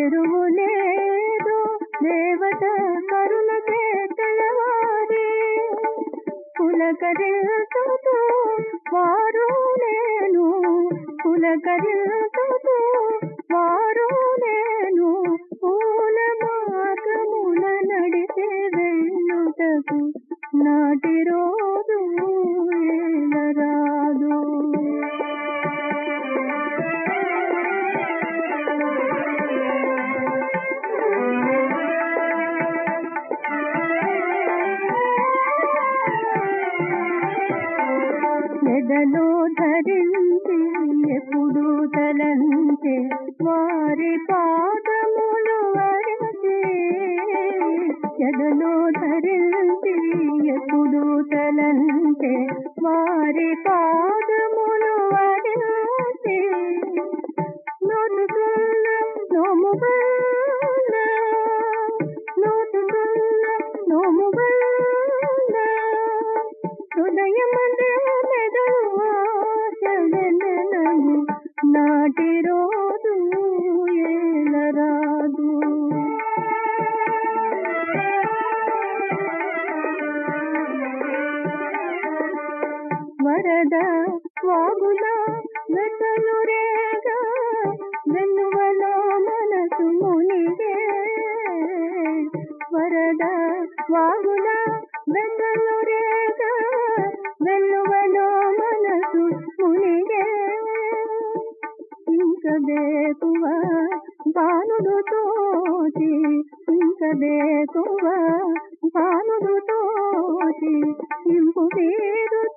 తెరువు లేదు దేవత కరుణకే తెలవారి పులకరిల్లుతూ వారు నేను పులకరిల్లుతూ వారు నేను పూల మార్గముల నడితే వెళ్ళుటకు నాటి రోజు ఏలరాదు ఎదలో ధరించి ఎప్పుడు తలంచే వారి పాదములు వరసే ఎదలో ధరించి ఎప్పుడు తలంచే వారి పాదములు వరసే నోటుకున్న నోముబల్ల నోటుకున్న నోముబల్ల హృదయమందే మెదవాసనను నాటి రోజు ఏలరాదు వరద వాగుల వెతలు రేగా వెన్నువలో మనసు మునిగే వరద వాగుల వెతలు రేగా వెన్నువలో మనసు మునిగే ఇంక బేకువ బాలుడు తోచి ఇంక బేకువ బాలుడు తోచి ఇంపు తీరు